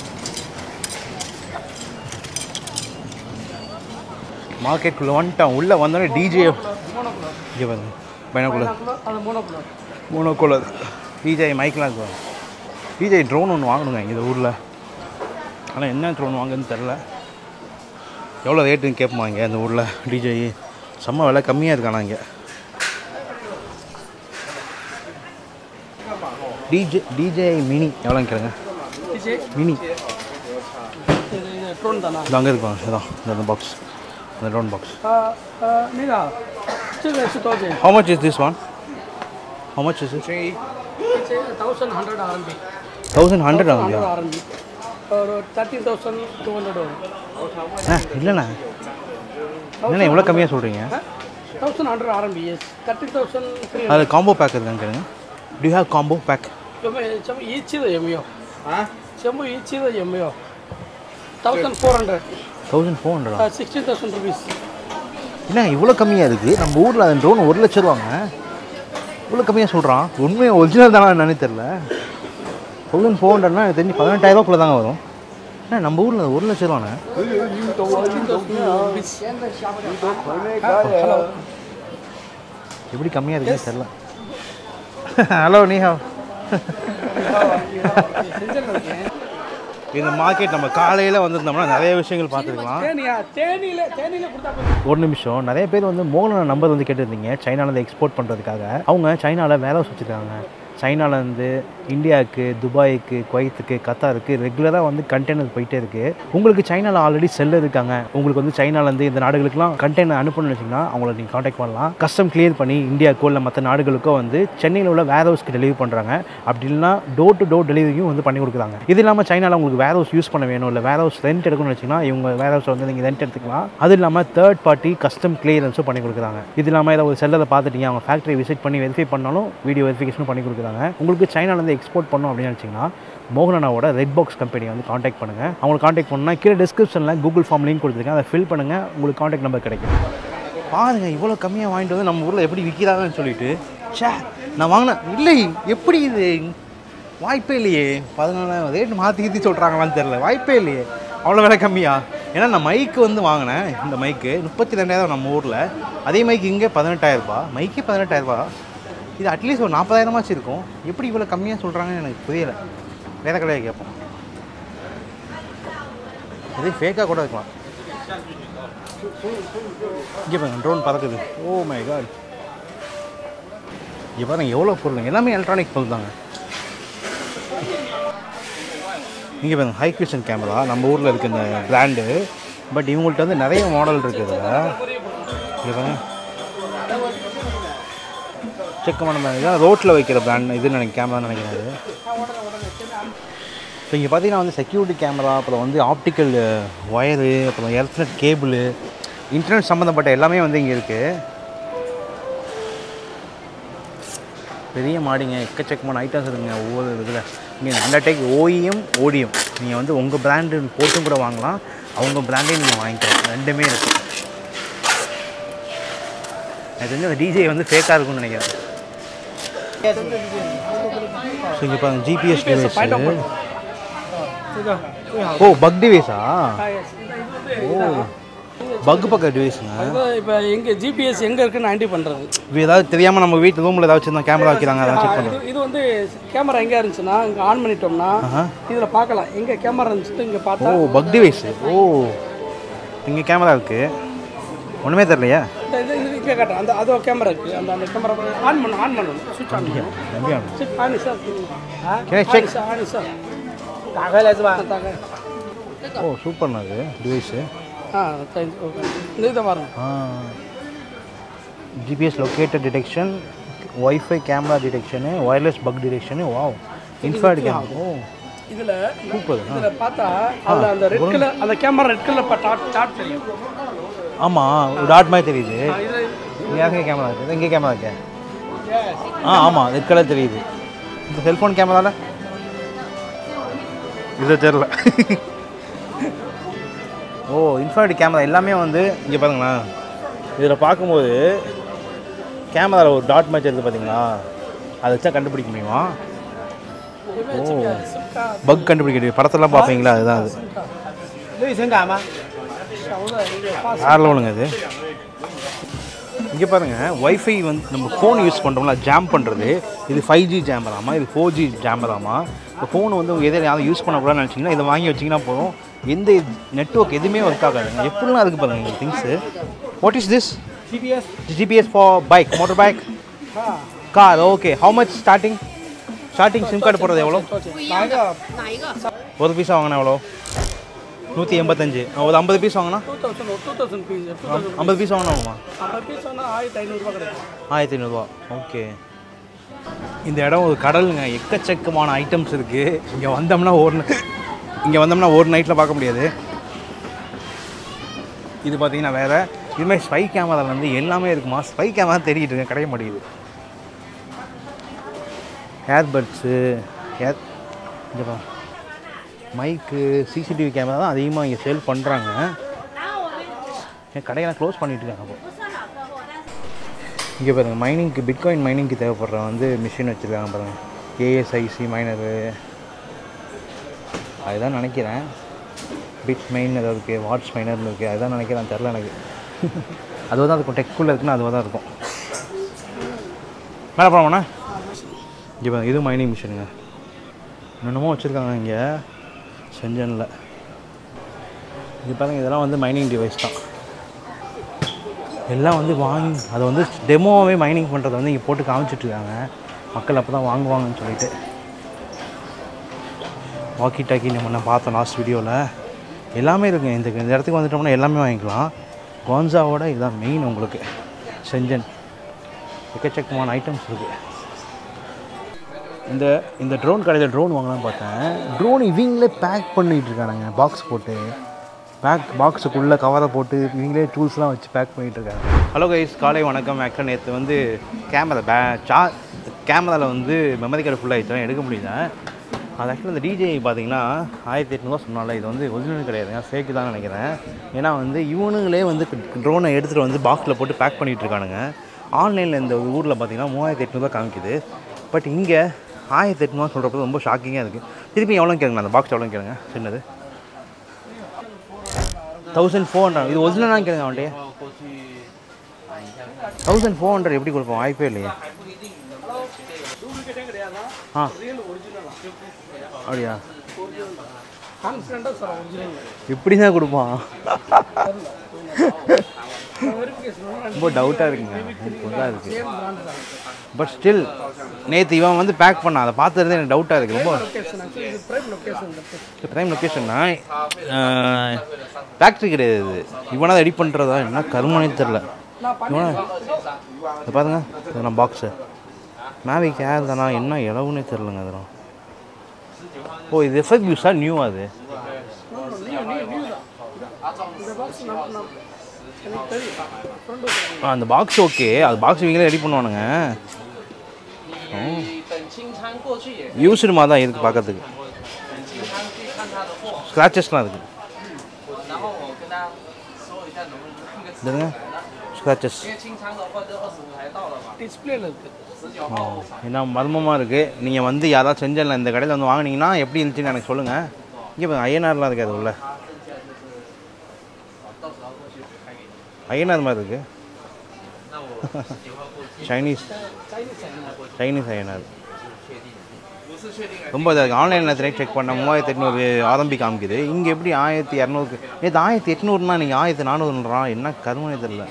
மார்க்கெட்டுக்குள்ளே வந்துட்டான் உள்ளே வந்தோடனே டிஜே இங்கே வந்து பைனாக்குள்ளே அது மோனோகுலர் மோனோகோலர் டிஜே மைக்லாம் இருக்கும் டிஜே ட்ரோன் ஒன்று வாங்கணுங்க இந்த ஊரில் ஆனால் என்ன ட்ரோன் வாங்குன்னு தெரில எவ்வளோ ரேட்டுன்னு கேட்போமா இங்கே இந்த ஊரில் டிஜே செம்ம விலை கம்மியாக இருக்கானா இங்கே டிஜே டிஜே மினி எவ்வளோன்னு கேளுங்க டிஜே மினி இது இது ட்ரோன் தானா இது அங்கே இருக்கும் இதான் இந்த பாக்ஸ் இந்த drone box 呃呃，那个，这个是多少钱？ How much is this one? How much is it? 这thousand hundred RMB。 thousand hundred ஆகுது hundred RMB. और thirteen thousand two hundred வரும். ஆ இல்லைண்ணா என்னண்ணா இவ்வளோ கம்மியாக சொல்கிறீங்க thousand hundred RMBs thirty thousand three அதில் காம்போ பேக் இருக்கான்னு கேளுங்க டு ஹேவ் காம்போ பேக் ಚೆಂಬು ಈಚಿದ ಎಮ್ಮೆಯೋ ಚೆಂಬು ಈಚಿದ ಎಮ್ಮೆಯೋ thousand four hundred thousand four ஹண்ட்ரடா ಸಿಕ್ಸ್ಟೀನ್ ತೌಸಂಡ್ ರುಪೀಸ್ என்ன இவ்வளோ கம்மியாக இருக்குது நம்ம ஊரில் அந்த ட்ரோன் ஒரு லட்சம் ரூபாங்க இவ்வளோ கம்மியாக சொல்கிறான் உண்மையாக ஒரிஜினல் தானே என்னன்னு தெரில தௌசண்ட் ஃபோர் ஹண்ட்ரட்னா எனக்கு தெரிஞ்சு பதினெட்டாயிரரூபாக்குள்ளே தாங்க வரும் என்ன நம்ம ஊரில் ஒரு லட்சம் ரூபாண்ணே எப்படி கம்மியாக இருக்குன்னு தெரில ஹலோ நீஹா இந்த மார்க்கெட் நம்ம காலையில் வந்திருந்தோம்னா நிறைய விஷயங்கள் பார்த்துருக்கலாம் தேனியா தேனியில தேனியில கொடுத்தா போதும். ஒரு நிமிஷம் நிறைய பேர் வந்து மோகன நம்பர் வந்து கேட்டிருந்தீங்க சைனாலேருந்து எக்ஸ்போர்ட் பண்ணுறதுக்காக அவங்க சைனாவில் வேலை வச்சுருக்காங்க சைனாலேருந்து இந்தியாவுக்கு துபாய்க்கு குவைத்துக்கு கத்தாருக்கு ரெகுலராக வந்து கண்டெய்னர் போயிட்டே இருக்குது உங்களுக்கு சைனாவில் ஆல்ரெடி செல்லர் இருக்காங்க உங்களுக்கு வந்து சைனாலேருந்து இந்த நாடுகளுக்குலாம் கண்டெய்னர் அனுப்பணும்னு வச்சிங்கன்னா அவங்கள நீங்கள் காண்டாக்ட் பண்ணலாம் கஸ்டம் கிளியர் பண்ணி இந்தியாவுக்கோ இல்லை மற்ற நாடுகளுக்கோ வந்து சென்னையில் உள்ள வேர் ஹவுஸ்க்கு டெலிவரி பண்ணுறாங்க அப்படி இல்லைனா டோர் டு டோர் டெலிவரியும் வந்து பண்ணி கொடுக்குறாங்க இது இல்லாமல் சைனாவில் உங்களுக்கு வேர் ஹவுஸ் யூஸ் பண்ண வேணும் இல்லை வேர் ஹவுஸ் ரெண்ட் எடுக்கணும்னு வச்சிங்கன்னா இவங்க வேர் ஹவுஸ் வந்து நீங்கள் ரெண்ட் எடுத்துக்கலாம் அது இல்லாமல் தேர்ட் பார்ட்டி கஸ்டம் கிளியரன்ஸும் பண்ணி கொடுக்குறாங்க இது இல்லாமல் ஏதாவது ஒரு செல்லரை பார்த்துட்டீங்க அவங்க ஃபேக்ட்ரி விசிட் பண்ணி வெரிஃபை பண்ணாலும் வீடியோ வெரிஃபிகேஷனும் பண்ணி கொடுக்குறாங்க உங்களுக்கு சைனாலேருந்து எக்ஸ்போர்ட் பண்ணோம் அப்படின்னு நினச்சிங்கன்னா மோகனனாவோட ரெட் பாக்ஸ் கம்பெனியை வந்து காண்டாக்ட் பண்ணுங்கள் அவங்களை காண்டாக்ட் பண்ணால் கீழே டிஸ்கிரிப்ஷனில் கூகுள் ஃபார்ம் லிங்க் கொடுத்துருக்கேன் அதை ஃபில் பண்ணுங்கள் உங்களுக்கு காண்டாக்ட் நம்பர் கிடைக்கும் பாருங்க இவ்வளோ கம்மியாக வாங்கிட்டு வந்து நம்ம ஊரில் எப்படி விற்கிறாங்கன்னு சொல்லிட்டு ச்சே நான் வாங்கினேன் இல்லை எப்படி இது வாய்ப்பே இல்லையே பதினாலாயிரம் ரேட் மாற்றி கீத்தி சொல்கிறாங்களான்னு தெரில வாய்ப்பே இல்லையே அவ்வளோ விலை கம்மியா ஏன்னா நான் மைக்கு வந்து வாங்கினேன் இந்த மைக்கு முப்பத்தி ரெண்டாயிரம் நம்ம ஊரில் அதே மைக்கு இங்கே பதினெட்டாயிரரூபா மைக்கே பதினெட்டாயிரரூபா இது அட்லீஸ்ட் ஒரு நாற்பதாயிரமாச்சும் இருக்கும் எப்படி இவ்வளோ கம்மியாக சொல்கிறாங்கன்னு எனக்கு புரியலை வேற கடையாக கேட்போம் இது ஃபேக்காக கூட இருக்கலாம் இங்கே பாருங்க ட்ரோன் பறக்குது ஓ மை காட் இங்கே பாருங்க எவ்வளோ பொருள் எல்லாமே எலக்ட்ரானிக் பொருள் தாங்க இங்கே பாருங்க ஹை விஷன் கேமரா நம்ம ஊரில் இருக்க இந்த பிராண்டு பட் இவங்கள்ட்ட வந்து நிறைய மாடல் இருக்குது இதில் இங்கே பாருங்க செக் பண்ண இதான் ரோட்டில் வைக்கிற பிராண்ட் இது நினைக்க கேமரா நினைக்கிறேன் இது ஸோ இங்கே பார்த்தீங்கன்னா வந்து செக்யூரிட்டி கேமரா அப்புறம் வந்து ஆப்டிக்கல் ஒயரு அப்புறம் எலக்ட்ரிக் கேபிள் இன்டர்நெட் சம்மந்தப்பட்ட எல்லாமே வந்து இங்கே இருக்குது பெரிய மாடிங்க எக்கச்சக்கமான ஐட்டம்ஸ் இருக்குங்க ஒவ்வொரு இதில் இங்கே அண்டர்டேக் ஓஇஎம் ஓடிஎம் நீங்கள் வந்து உங்கள் பிராண்டு போட்டும் கூட வாங்கலாம் அவங்க பிராண்டையும் நீங்கள் வாங்கிக்கலாம் ரெண்டுமே இருக்குது எனக்கு தெரிஞ்சு அந்த டிஜே வந்து ஃபேக்காக இருக்கும்னு நினைக்கிறேன் ஸோ இங்கே பாருங்க ஜிபிஎஸ் டிவைஸ் ஓ பக் டிவைஸா ஓ பக் பக்க டிவைஸுங்க அதுதான் இப்போ எங்கே ஜிபிஎஸ் எங்கே இருக்குன்னு ஐடி பண்ணுறது இப்போ ஏதாவது தெரியாமல் நம்ம வீட்டு ரூமில் ஏதாவது வச்சுருந்தோம் கேமரா வைக்கிறாங்க அதான் செக் பண்ணுறோம் இது இது வந்து கேமரா எங்கே இருந்துச்சுன்னா இங்கே ஆன் பண்ணிட்டோம்னா இதில் பார்க்கலாம் எங்கே கேமரா இருந்துச்சுட்டு இங்கே ஓ பார்த்தா பக் டிவைஸ் ஓ இங்கே கேமரா இருக்குது ஒன்றுமே தெரியலையா இந்த இது இது இங்கே காட்டுறேன் அந்த அது கேமரா இருக்குது அந்த அந்த கேமரா ஆன் பண்ணணும் ஆன் பண்ணணும் சுவிட்ச் ஆன் பண்ணணும் நம்பியா சுவிட்ச் on sir Can I check? On sir தாக்கல தாக்க ஓ சூப்பர்ண்ணா அது டிவைஸு ஆ தேங்க்ஸ் ஓகே இந்த இதை பாருங்க ஆ GPS located detection wifi camera detection wireless bug detection wow இன்ஃபைட் கேமரா ஓ இதில் சூப்பர் ஆ இதில் பார்த்தா அதில் அந்த ரெட் கலர் அந்த camera red colour dot dot தெரியும் ஆமாம் ஒரு டாட் மாதிரி தெரியுது இதில் இங்கே யாருங்க கேமரா இருக்குது இங்கே கேமரா இருக்கேன் ஆ ஆமாம் ரெட் கலர் தெரியுது இந்த செல்ஃபோன் கேமராவில் இது தெரில ஓ இன்ஃபாய்ட் கேமரா எல்லாமே வந்து இங்கே பாருங்களேன் இதில் பார்க்கும்போது கேமராவில் ஒரு டாட் மேட்ச் இருக்குது பார்த்தீங்களா அதை வச்சா கண்டுபிடிக்க முடியுமா ஓ பக் கண்டுபிடிக்க முடியும் படத்தெல்லாம் பார்ப்பீங்களா அதுதான் அது வேறு லெவலுங்க அது இங்கே பாருங்கள் ஒய்ஃபை வந்து நம்ம ஃபோன் யூஸ் பண்ணுறோம்ல ஜாம் பண்ணுறது இது ஃபைவ் ஜி ஜாம்பராமா இது ஃபோர் ஜி ஜாம்பராமா இப்போ ஃபோன் வந்து உங்கள் எதில் யாரும் யூஸ் பண்ணக்கூடாதுன்னு நினச்சிங்கன்னா இதை வாங்கி வச்சிங்கன்னா போதும் எந்த நெட்ஒர்க் எதுவுமே ஒர்க் ஆகாதுங்க எப்படிலாம் இருக்குது பாருங்க இந்த things what is this GPS GPS for bike motor bike car okay how much starting starting sim card போடுறது எவ்வளோ ஒரு பீஸ் வாங்கினா எவ்வளோ நூற்றி எண்பத்தஞ்சு ஒரு ஐம்பது பீஸ் வாங்கினா two thousand two thousand piece two thousand ஐம்பது பீஸ் வாங்கினா ஐம்பது பீஸ் வேணால் ஆயிரத்தி ஐநூறுரூவா கிடைக்கும் ஆயிரத்தி ஐநூறுரூவா ஓகே இந்த இடம் ஒரு கடலுங்க எக்கச்சக்கமான ஐட்டம்ஸ் இருக்குது இங்கே வந்தோம்னா ஒரு இங்கே வந்தோம்னா ஒரு நைட்டில் பார்க்க முடியாது இது பார்த்தீங்கன்னா வேறு இதுமாதிரி ஸ்பை கேமராவில் வந்து எல்லாமே இருக்குமா ஸ்பை கேமரா தேடிட்டு இருக்கேன் கிடைக்க மாட்டேங்குது ஏர்பட்ஸு ஏர் இங்கேப்பா மைக்கு சிசிடிவி கேமரா தான் அதிகமாக இங்கே சேல் பண்ணுறாங்க என் கடையெல்லாம் க்ளோஸ் பண்ணிட்டு இருக்காங்க அப்போ இங்கே பாருங்கள் மைனிங்க்கு பிட்காயின் மைனிங்க்கு தேவைப்படுற வந்து மிஷின் வச்சுருக்காங்க பாருங்கள் ஏஎஸ்ஐசி மைனரு அதுதான் நினைக்கிறேன் பிட் மைன் ஏதாவது இருக்குது வாட்ஸ் மைனர்னு இருக்குது அதுதான் நினைக்கிறேன் தெரில எனக்கு அதுவாக தான் இருக்கும் டெக்குள்ளே இருக்குன்னா அதுவாக தான் இருக்கும் மேலே போகலாமாண்ணா இங்கே பாருங்க இது மைனிங் மிஷினுங்க என்னென்னமோ வச்சுருக்காங்க இங்கே செஞ்சனில் இது பாருங்க இதெல்லாம் வந்து மைனிங் டிவைஸ் தான் எல்லாம் வந்து வாங்கி அதை வந்து டெமோவே மைனிங் பண்ணுறதை வந்து இங்கே போட்டு காமிச்சிட்ருக்காங்க மக்கள் அப்போ தான் வாங்குவாங்கன்னு சொல்லிட்டு வாக்கி டாக்கி நம்ம நான் பார்த்தோம் லாஸ்ட் வீடியோவில் எல்லாமே இருக்குங்க இந்த இந்த இடத்துக்கு வந்துட்டோம்னா எல்லாமே வாங்கிக்கலாம் கோன்சாவோட இதுதான் மெயின் உங்களுக்கு செஞ்சன் எக்கச்சக்கமான ஐட்டம்ஸ் இருக்குது இந்த இந்த ட்ரோன் கடையில் ட்ரோன் வாங்கலாம் பார்த்தேன் ட்ரோன் இவங்களே பேக் பண்ணிட்டு இருக்கானுங்க பாக்ஸ் போட்டு பேக் பாக்ஸுக்குள்ளே கவரை போட்டு இவங்களே டூல்ஸ்லாம் வச்சு பேக் பண்ணிட்டு இருக்காங்க ஹலோ கைஸ் காலை வணக்கம் ஆக்சுவலாக நேற்று வந்து கேமரா பே சா கேமராவில் வந்து மெமரி கார்டு ஃபுல்லாகிடுச்சு எடுக்க முடியல அது ஆக்சுவலாக இந்த டிஜே பார்த்தீங்கன்னா ஆயிரத்தி எட்நூறுவா சொன்னால இது வந்து ஒரிஜினல் கிடையாதுங்க ஃபேக்கு தான் நினைக்கிறேன் ஏன்னா வந்து இவனுங்களே வந்து ட்ரோனை எடுத்துகிட்டு வந்து பாக்ஸில் போட்டு பேக் பண்ணிட்டு இருக்கானுங்க ஆன்லைனில் இந்த ஊரில் பார்த்தீங்கன்னா மூவாயிரத்தி எட்நூறுவா காமிக்குது பட் இங்கே ஆயிரத்தி எட்நூறுவா சொல்கிறப்ப ரொம்ப ஷாக்கிங்காக இருக்குது திருப்பி எவ்வளோ கேளுங்க அந்த பாக்ஸ் எவ்வளோ கேளுங்க சின்னது தௌசண்ட் ஃபோர் ஹண்ட்ரட் இது ஒரிஜினலாக கேளுங்க அவன்கிட்ட தௌசண்ட் ஃபோர் ஹண்ட்ரட் எப்படி கொடுப்போம் வாய்ப்பே இல்லையே ஆ அப்படியா கான்ஃபிடண்ட்டாக சார் ஒரிஜினல் இப்படி தான் கொடுப்பான் வெரிஃபிகேஷன் ரொம்ப டவுட்டாக இருக்குங்க தான் இருக்குது சேம் பிராண்ட் தான் பட் ஸ்டில் நேற்று இவன் வந்து பேக் பண்ணான் அதை பார்த்துறது எனக்கு டவுட்டாக இருக்குது ரொம்ப லொக்கேஷன் ஆக்சுவலி இது ப்ரைம் லொக்கேஷன் ப்ரைம் லொக்கேஷன்னா ஃபேக்ட்ரி கிடையாது இது இவனாக ரெடி பண்ணுறதா என்ன கருமனே தெரில நான் இவனா இதை பாருங்க இதெல்லாம் பாக்ஸு மேவிக் ஏர் தானா என்ன இளவுன்னே தெரிலங்க அதெல்லாம் ஓ இது எஃபெக்ட் யூஸா நியூ அது நியூ நியூ நியூ தான் இந்த பாக்ஸ் நான் நான் எனக்கு தெரியும் ஃப்ரெண்டு ஆ அந்த பாக்ஸ் ஓகே அது பாக்ஸ் இவங்களே ரெடி பண்ணுவானுங்க யூஸ்டு மாதிரி தான் இருக்குது பார்க்கறதுக்கு ஸ்க்ராச்சஸ்லாம் இருக்குது இதுங்க ஸ்க்ராச்சஸ் டிஸ்பிளேல இருக்கு ஏன்னா மர்மமாக இருக்குது நீங்கள் வந்து யாராவது செஞ்சல இந்த கடையில் வந்து வாங்குனீங்கன்னா எப்படி இருந்துச்சுன்னு எனக்கு சொல்லுங்கள் இங்கே பாருங்க ஐஎன்ஆர்லாம் இருக்குது அது உள்ள ஐஎன்ஆர் மாதிரி இருக்குது சைனீஸ் சைனீஸ் ஐஎன்ஆர் ரொம்ப இதாக இருக்குது ஆன்லைனில் நேற்று செக் பண்ண மூவாயிரத்தி எட்நூறு ஆரம்பி காமிக்குது இங்கே எப்படி ஆயிரத்தி இரநூறுக்கு நேற்று ஆயிரத்தி எட்நூறுனா நீங்கள் ஆயிரத்தி நானூறுன்றான் என்ன கருமனே தெரியல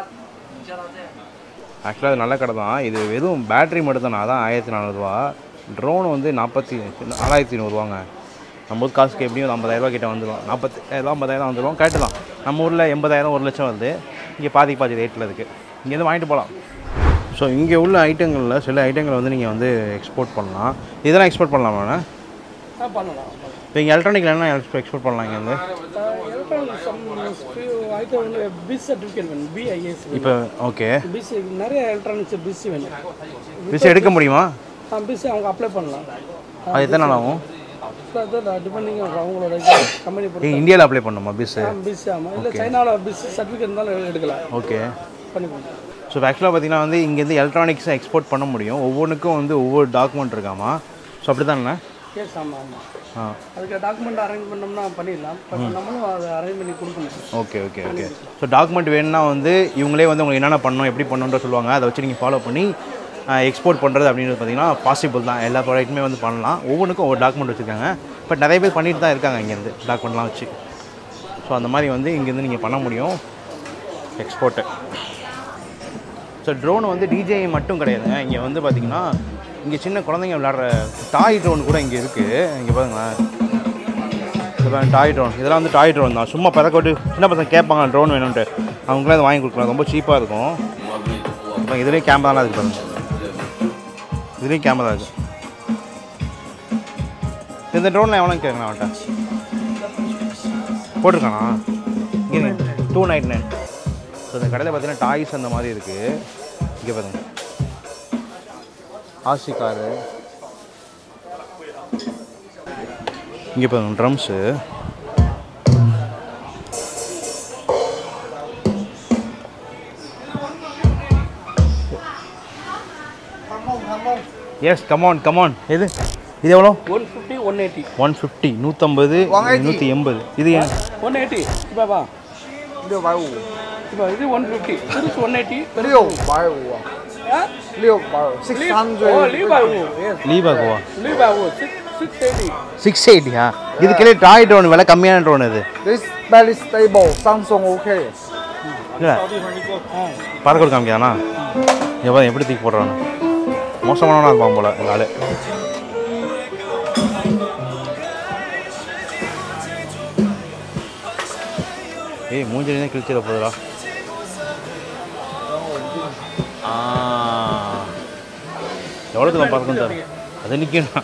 ஆக்சுவலாக அது நல்ல கடை தான் இது வெறும் பேட்டரி மட்டும் தான் அதான் ஆயிரத்தி நானூறுரூவா ட்ரோன் வந்து நாற்பத்தி நாலாயிரத்தி நூறுரூவாங்க நம்ம ஊர் காசுக்கு எப்படியும் ஒரு ஐம்பதாயிரரூவா கிட்ட வந்துடும் நாற்பத்தாயிரரூவா ஐம்பதாயிரம் வந்துடும் கரெக்டு தான் நம்ம ஊரில் எண்பதாயிரம் ஒரு லட்சம் வருது இங்கே பாதி பாதி ரேட்டில் இருக்குது இங்கேருந்து வாங்கிட்டு போகலாம் ஸோ இங்கே உள்ள ஐட்டங்களில் சில ஐட்டங்களை வந்து நீங்கள் வந்து எக்ஸ்போர்ட் பண்ணலாம் இதெல்லாம் எக்ஸ்போர்ட் பண்ணலாமாண்ணா ஆ பண்ணலாம் இப்போ இங்கே எலக்ட்ரானிக்ல என்ன எக்ஸ்போர்ட் பண்ணலாம் இங்கேருந்து எலக்ட்ரானிக் சம் ஐட்டம் வந்து பிஸ் சர்டிஃபிகேட் வேணும் பிஐஎஸ் இப்போ ஓகே பிசி நிறைய எலக்ட்ரானிக்ஸ் பிசி வேணும் விசை எடுக்க முடியுமா ஆ பிசி அவங்க அப்ளை பண்ணலாம் அது எத்தனை நாள் ஆகும் டிபெண்டிங் அவங்களோட கம்பெனி ஏ பொறுத்து இந்தியாவில் அப்ளை பண்ணணுமா பிஸ்ஸு பிசி ஆமாம் இல்லை சைனாவில் பிசி சர்டிஃபிகேட் இருந்தாலும் எடுக்கலாம் ஓகே பண்ணி கொடுக்கலாம் ஸோ ஆக்சுவலாக பார்த்தீங்கன்னா வந்து இங்கேருந்து எலக்ட்ரானிக்ஸை எக்ஸ்போர்ட் பண்ண முடியும் ஒவ்வொன்றுக்கும் வந்து ஒவ்வொரு டாக்குமெண்ட் இருக்காமா ஸோ அப்படி தானே கேஸ் ஆமாம் ஆமாம் ஆ அதுக்கு டாக்குமெண்ட் அரேஞ்ச் பண்ணோம்னா பண்ணிடலாம் பட் நம்மளும் அதை அரேஞ்ச் பண்ணி கொடுக்கணும் okay okay okay so document வேணும்னா வந்து இவங்களே வந்து உங்களுக்கு என்னென்ன பண்ணணும் எப்படி பண்ணணுன்ற சொல்லுவாங்க அதை வச்சு நீங்கள் ஃபாலோ பண்ணி எக்ஸ்போர்ட் பண்ணுறது அப்படின்றது பார்த்தீங்கன்னா பாசிபிள் தான் எல்லா ப்ராடக்ட்டுமே வந்து பண்ணலாம் ஒவ்வொன்றுக்கும் ஒவ்வொரு டாக்குமெண்ட் வச்சுருக்காங்க பட் நிறைய பேர் பண்ணிட்டு தான் இருக்காங்க இங்கேருந்து டாக்குமெண்ட்லாம் வச்சு ஸோ அந்த மாதிரி வந்து இங்கேருந்து நீங்கள் பண்ண முடியும் எக்ஸ்போர்ட்டு ஸோ ட்ரோன் வந்து டிஜே மட்டும் கிடையாதுங்க இங்கே வந்து பார்த்தீங்கன்னா இங்கே சின்ன குழந்தைங்க விளையாடுற டாய் ட்ரோன் கூட இங்கே இருக்குது இங்கே பாருங்களேன் இப்போ டாய் ட்ரோன் இதெல்லாம் வந்து டாய் ட்ரோன் தான் சும்மா பறக்க விட்டு சின்ன பசங்க கேட்பாங்க ட்ரோன் வேணும்ன்ட்டு அவங்களாம் இதை வாங்கி கொடுக்கலாம் ரொம்ப சீப்பாக இருக்கும் இப்போ இதுலேயும் கேமராலாம் இருக்குது பாருங்க இதுலேயும் கேமரா இருக்குது இந்த ட்ரோனில் எவ்வளோ கேட்குறேன் அவன்கிட்ட போட்டிருக்கானா இங்கே டூ நைட் நைன் ஸோ இந்த கடையில் பார்த்தீங்கன்னா டாய்ஸ் அந்த மாதிரி இருக்குது இங்கே பாருங்க ஆசி காரு இங்கே பாருங்க ட்ரம்ஸு எஸ் கமான் கமான் எது இது எவ்வளோ one fifty one eighty one fifty நூற்றம்பது நூற்றி எண்பது இது ஏன் ஒன் எயிட்டி இப்போ வா 六百五， இப்போ இது ஒன் ஃபிஃப்டி பெருசு one eighty 六百五啊，六百五，six oh hundred。 லீபாய் எஸ் லீபாக்குவா லீபாய் சிக்ஸ் சிக்ஸ் எயிட்டி சிக்ஸ் எயிட்டியா இதுக்கே டாய் ட்ரோன் விலை கம்மியான ட்ரோன் இது This very stable, Samsung okay. இல்லை பறக்க காமிக்காதானா எவ்வளோ எப்படி தூக்கி போடுறானு மோசமானவனா இருப்பான் போல இந்த ஆளு ஏய் மூஞ்சிலே தான் கிழிச்சிட போகுதுடா ஆ எவ்வளோ தூரம் பறக்கும் சார் அது நிற்கணும்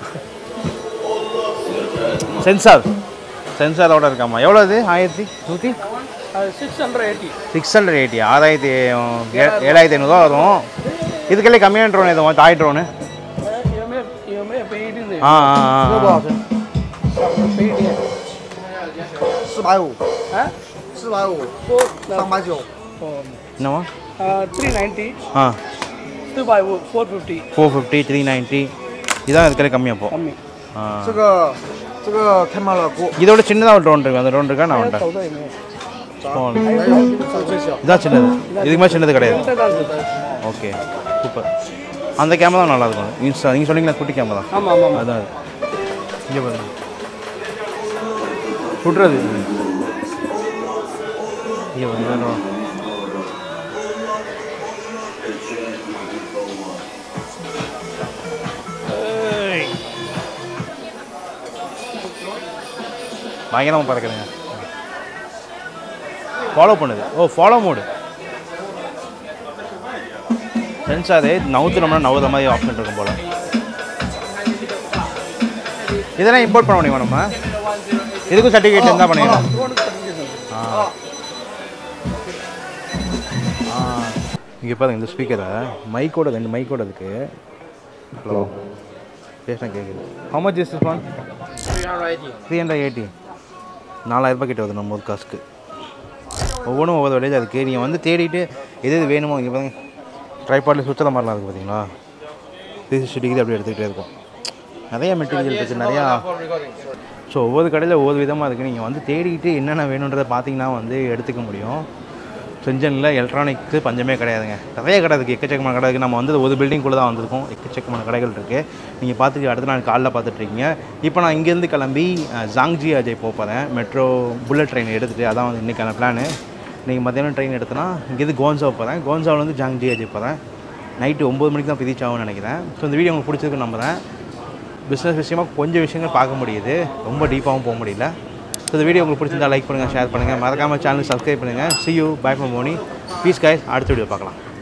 சென்சார் சென்சாரோட இருக்காமா எவ்வளோ இது ஆயிரத்தி நூற்றி six hundred eighty six hundred eighty ஆறாயிரத்தி ஏ- ஏழாயிரத்தி ஐநூறுரூவா வரும் இதுக்கெல்லாம் கம்மியான ட்ரோன் எதுவும் தாய் ட்ரோனு இவமே இவமே இப்போ எயிட்டி ஆ ஆ ஆ, 这多 ஆ 少钱？ எயிட்டி 四百五， ஆ 四百五， ஸோ 三百九。 என்னவா த்ரீ நைன்ட்டி ஆ two by four fifty four fifty three ninety இதான் இதுக்கெல்லாம் கம்மியாக போ கம்மி ஆ 这个这个 camera 过 இதோட சின்னதாக ஒரு ட்ரோன் இருக்கு அந்த ட்ரோன் இருக்கா நான் வந்துட்டேன் 走的有没有？ Phone. 没有，这最小。 இதான் சின்னது இதுக்கு மேலே சின்னது கிடையாது 这样子。 ஓகே சூப்பர் அந்த கேமரா தான் நல்லா இருக்கும் இன்ஸ்டா நீங்கள் சொன்னீங்களா குட்டி கேமரா ஆமாம் ஆமாம் ஆமாம் அதான் அது இங்கே பாருங்க சுடுறது இங்கே வந்து பயங்கரமாக பறக்குதுங்க ஃபாலோ பண்ணுது ஓ ஃபாலோ மோடு சென்சாரு நவுத்துனோம்னா நவுற மாதிரி ஆப்ஷன் இருக்கும் போல இதெல்லாம் இம்போர்ட் பண்ண முடியுமா நம்ம இதுக்கும் சர்டிஃபிகேட் இருந்தால் பண்ணிக்கலாம் ஆ ஆ இங்கே பாருங்க இந்த ஸ்பீக்கரை மைக்கோட ரெண்டு மைக்கோட இருக்கு ஹலோ பேசினா கேட்குது how much is one three hundred eighty நாலாயிரரூபா கிட்ட வருது நம்ம ஒரு காசுக்கு ஒவ்வொன்றும் ஒவ்வொரு விலையில் அதுக்கு நீங்கள் வந்து தேடிட்டு எது எது வேணுமோ இங்கே பாருங்க ட்ரைபாடில் சுற்றுற மாதிரிலாம் இருக்குது பார்த்தீங்களா த்ரீ சிக்ஸ்டி டிகிரி அப்படி எடுத்துக்கிட்டே இருக்கும் நிறைய மெட்டீரியல் இருக்குது நிறையா ஸோ ஒவ்வொரு கடையில் ஒவ்வொரு விதமாக இருக்குது நீங்கள் வந்து தேடிக்கிட்டு என்னென்ன வேணுன்றதை பார்த்தீங்கன்னா வந்து எடுத்துக்க முடியும் செஞ்சனில் எலக்ட்ரானிக்ஸு பஞ்சமே கிடையாதுங்க நிறைய கடை இருக்குது எக்கச்சக்கமான கடை இருக்குது நம்ம வந்து ஒரு பில்டிங்குள்ளே தான் வந்திருக்கோம் எக்கச்சக்கமான கடைகள் இருக்குது நீங்கள் பார்த்துட்டு அடுத்த நாள் காலைல பார்த்துட்ருக்கீங்க இப்போ நான் இங்கேருந்து கிளம்பி அஹ், ஜாங்ஜி அஜய் போக போகிறேன் மெட்ரோ புல்லட் ட்ரெயின் எடுத்துகிட்டு அதான் வந்து இன்றைக்கான பிளானு நீங்கள் மத்தியானம் ட்ரெயின் எடுத்தனா இங்கேருந்து கோன்சாவ் போகிறேன் கோன்சாவிலேருந்து ஜாங்ஜி அஜய் போகிறேன் நைட்டு ஒம்பது மணிக்கு தான் ரீச் ஆகும்னு நினைக்கிறேன் ஸோ இந்த வீடியோ உங்களுக்கு பிடிச்சிருக்கு நம்புகிறேன் பிஸ்னஸ் விஷயமா கொஞ்சம் விஷயங்கள் பார்க்க முடியுது ரொம்ப டீப்பாகவும் போக முடியல ஸோ இந்த வீடியோ உங்களுக்கு பிடிச்சிருந்தா லைக் பண்ணுங்கள் ஷேர் பண்ணுங்கள் மறக்காமல் சேனல் சப்ஸ்கிரைப் பண்ணுங்கள் see you bye from மோனி பீஸ் guys அடுத்த வீடியோ பார்க்கலாம்